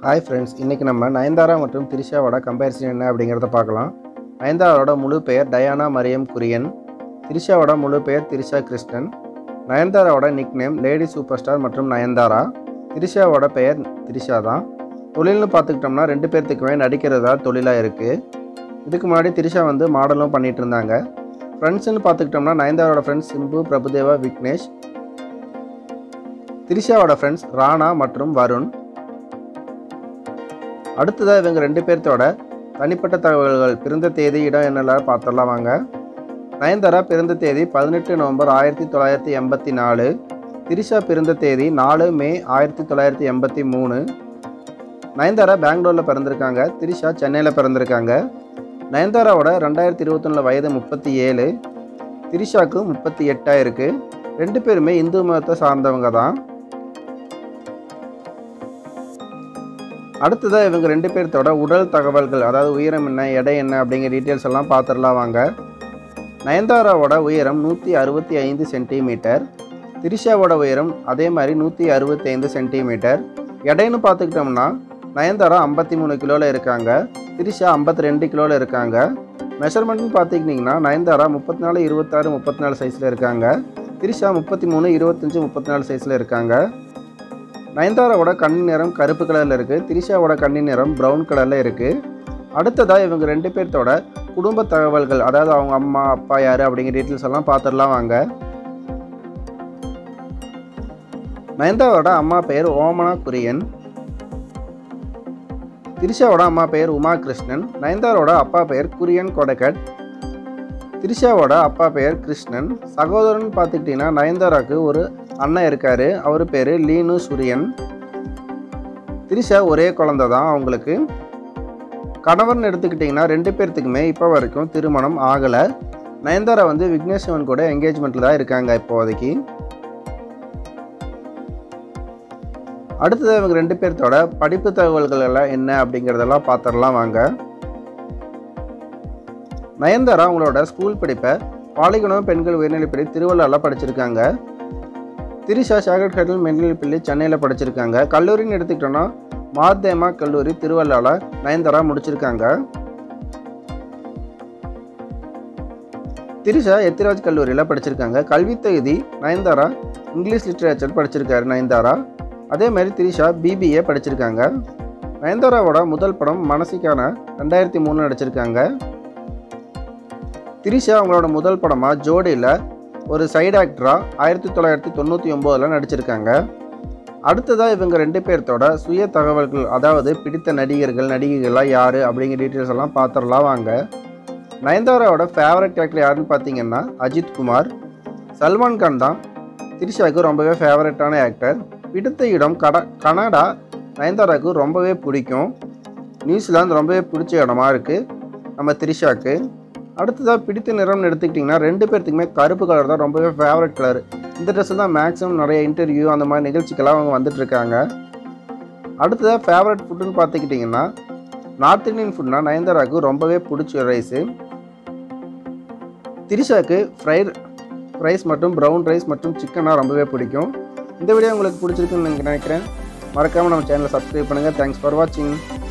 hi friends இன்றைக்கி நம்ம நயன்தாரா மற்றும் திரிஷாவோட கம்பேரிசன் என்ன அப்படிங்கிறத பார்க்கலாம் நயன்தாராவோட முழு பெயர் டயானா மரியம் குரியன் திரிஷாவோட முழு பெயர் திரிஷா கிருஷ்ணன் நயன்தாராவோட nick name lady super star மற்றும் நயன்தாரா திரிஷாவோட பெயர் திரிஷா தான் தொழில்னு பார்த்துக்கிட்டோம்னா ரெண்டு பேர்த்துக்குமே நடிக்கிறதா தொழிலாக இருக்குது இதுக்கு முன்னாடி திரிஷா வந்து மாடலும் பண்ணிகிட்டு இருந்தாங்க ஃப்ரெண்ட்ஸ்னு பார்த்துக்கிட்டோம்னா நயன்தாரோட ஃப்ரெண்ட்ஸ் சிம்பு பிரபுதேவா விக்னேஷ் திரிஷாவோட ஃப்ரெண்ட்ஸ் ராணா மற்றும் வருண் அடுத்ததாக இவங்க ரெண்டு பேர்த்தோட தனிப்பட்ட தகவல்கள் பிறந்த தேதி இடம் என்னெல்லாம் பார்த்துடலாம் வாங்க நயன்தாரா பிறந்த தேதி பதினெட்டு நவம்பர் ஆயிரத்தி தொள்ளாயிரத்தி எண்பத்தி நாலு திரிஷா பிறந்த தேதி நாலு மே ஆயிரத்தி தொள்ளாயிரத்தி எண்பத்தி மூணு நயன்தாரா பெங்களூரில் பிறந்திருக்காங்க திரிஷா சென்னையில் பிறந்திருக்காங்க நயன்தாராவோட ரெண்டாயிரத்தி இருபத்தொன்னில் வயது முப்பத்தி ஏழு திரிஷாக்கு முப்பத்தி எட்டாக இருக்குது ரெண்டு பேருமே இந்து மதத்தை சார்ந்தவங்க தான் அடுத்ததாக இவங்க ரெண்டு பேர்த்தோட உடல் தகவல்கள் அதாவது உயரம் என்ன எடை என்ன அப்படிங்கிற டீட்டெயில்ஸ் எல்லாம் பார்த்துடலாம் வாங்க நயன்தாராவோட உயரம் நூற்றி அறுபத்தி ஐந்து சென்டிமீட்டர் திரிஷாவோட உயரம் அதே மாதிரி நூற்றி அறுபத்தி ஐந்து சென்டிமீட்டர் எடைன்னு பார்த்துக்கிட்டோம்னா நயன்தாரா ஐம்பத்தி மூணு கிலோவில் இருக்காங்க திரிஷா ஐம்பத்தி ரெண்டு கிலோவில் இருக்காங்க மெஷர்மெண்ட்னு பார்த்துக்கிட்டிங்கன்னா நயன்தாரா முப்பத்தி நாலு இருபத்தாறு முப்பத்தி நாலு சைஸில் இருக்காங்க திரிஷா முப்பத்தி மூணு இருபத்தஞ்சி முப்பத்தி நாலு சைஸில் இருக்காங்க நயன்தாராவோட கண் நிறம் கருப்பு கலரில் இருக்குது திரிஷாவோட கண்ணின் நிறம் ப்ரௌன் கலரில் இருக்குது அடுத்ததாக இவங்க ரெண்டு பேர்த்தோட குடும்ப தகவல்கள் அதாவது அவங்க அம்மா அப்பா யார் அப்படிங்கிற டீட்டெயில்ஸ் எல்லாம் பார்த்துடலாம் வாங்க நயன்தாரோட அம்மா பெயர் ஓமனா குரியன் திரிஷாவோட அம்மா பெயர் உமா கிருஷ்ணன் நயன்தாரோட அப்பா பெயர் குரியன் கொடகட் திரிஷாவோட அப்பா பெயர் கிருஷ்ணன் சகோதரன் பார்த்துக்கிட்டிங்கன்னா நயன்தாராக்கு ஒரு அண்ணன் இருக்கார் அவர் பேர் லீனு சூரியன் திரிஷா ஒரே குழந்த தான் அவங்களுக்கு கணவர்னு எடுத்துக்கிட்டிங்கன்னா ரெண்டு பேர்த்துக்குமே இப்போ வரைக்கும் திருமணம் ஆகலை நயன்தாரா வந்து விக்னேஸ்வரன் கூட என்கேஜ்மெண்ட்டில் தான் இருக்காங்க இப்போதைக்கு அடுத்தது இவங்க ரெண்டு பேர்த்தோட படிப்பு தகவல்கள் எல்லாம் என்ன அப்படிங்கிறதெல்லாம் பார்த்துடலாம் வாங்க நயன்தாரா அவங்களோட ஸ்கூல் படிப்பை பாலிகுணம் பெண்கள் உயர்நிலைப்பள்ளி திருவள்ளாவில் படிச்சிருக்காங்க திரிஷா சாகர் கடல் மேல்நிலைப்பள்ளி சென்னையில் படிச்சிருக்காங்க கல்லூரின்னு எடுத்துக்கிட்டோன்னா மார்தேமா கல்லூரி திருவள்ளாவில் நயன்தாரா முடிச்சிருக்காங்க திரிஷா எத்திராஜ் கல்லூரியில் படிச்சிருக்காங்க கல்வி தகுதி நயன்தாரா இங்கிலீஷ் லிட்ரேச்சர் படிச்சிருக்காரு நயன்தாரா அதே மாதிரி திரிஷா பிபிஏ படிச்சிருக்காங்க நயன்தாராவோட முதல் படம் மனசிக்கான ரெண்டாயிரத்தி மூணு நடிச்சிருக்காங்க திரிஷா அவங்களோட முதல் படமாக ஜோடியில் ஒரு சைடு ஆக்டராக ஆயிரத்தி தொள்ளாயிரத்தி தொண்ணூற்றி ஒம்போதில் நடிச்சிருக்காங்க அடுத்ததாக இவங்க ரெண்டு பேர்த்தோட சுய தகவல்கள் அதாவது பிடித்த நடிகர்கள் நடிகைகள்லாம் யார் அப்படிங்கிற டீட்டெயில்ஸ் எல்லாம் பார்த்துடலாம் வாங்க நயன்தாராவோட ஃபேவரட் கேரக்டர் யாருன்னு பார்த்தீங்கன்னா அஜித் குமார் சல்மான் கான் தான் திரிஷாவுக்கு ரொம்பவே ஃபேவரட்டான ஆக்டர் பிடித்த இடம் கட கனடா நயன்தாராவுக்கு ரொம்பவே பிடிக்கும் நியூசிலாந்து ரொம்பவே பிடிச்ச இடமா இருக்குது நம்ம திரிஷாவுக்கு அடுத்ததாக பிடித்த நிறம்னு எடுத்துக்கிட்டிங்கன்னா ரெண்டு பேர்த்துக்குமே கருப்பு கலர் தான் ரொம்பவே ஃபேவரட் கலர் இந்த ட்ரெஸ்ஸு தான் மேக்ஸிமம் நிறைய இன்டர்வியூ அந்த மாதிரி நிகழ்ச்சிக்கெல்லாம் அவங்க வந்துட்டுருக்காங்க அடுத்ததாக ஃபேவரட் ஃபுட்டுன்னு பார்த்துக்கிட்டிங்கன்னா நார்த் இந்தியன் ஃபுட்னா நயன்தாராவுக்கு ரொம்பவே பிடிச்ச ரைஸு திரிஷாவுக்கு ஃப்ரைட் ரைஸ் மற்றும் ப்ரௌன் ரைஸ் மற்றும் சிக்கனாக ரொம்பவே பிடிக்கும் இந்த வீடியோ உங்களுக்கு பிடிச்சிருக்குன்னு நினைக்கிறேன் மறக்காமல் நம்ம சேனலை சப்ஸ்கிரைப் பண்ணுங்கள் தேங்க்ஸ் ஃபார் வாட்சிங்